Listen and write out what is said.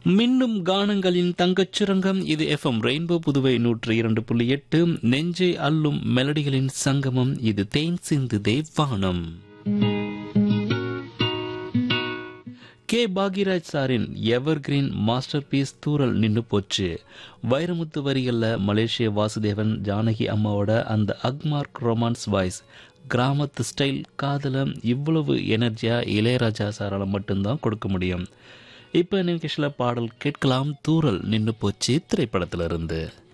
மின்னும் கானங்களின் தங்கச் சுரங்கம் இது எஃப்எம் ரெயின்போ புதுவை நூற்று இரண்டு புள்ளி எட்டு நெஞ்சை அள்ளும் மெலடிகளின் சங்கமம் இது தேன் சிந்து தேவானம் கே பாக்யராஜ் சாரின் evergreen masterpiece Thooral Ninnu போச்சு வைரமுத்து வரிகள்ல மலேசிய வாசுதேவன் ஜானகி அம்மாவோட அந்த அக்மார்க் ரொமான்ஸ் வாய்ஸ் கிராமத்து ஸ்டைல் காதல இவ்வளவு எனர்ஜியா இளையராஜா சாரால மட்டும்தான் கொடுக்க முடியும் இப்போ நிகழ்ச்சியில் பாடல் கேட்கலாம் தூரல் நின்னு போச்சு திரைப்படத்திலிருந்து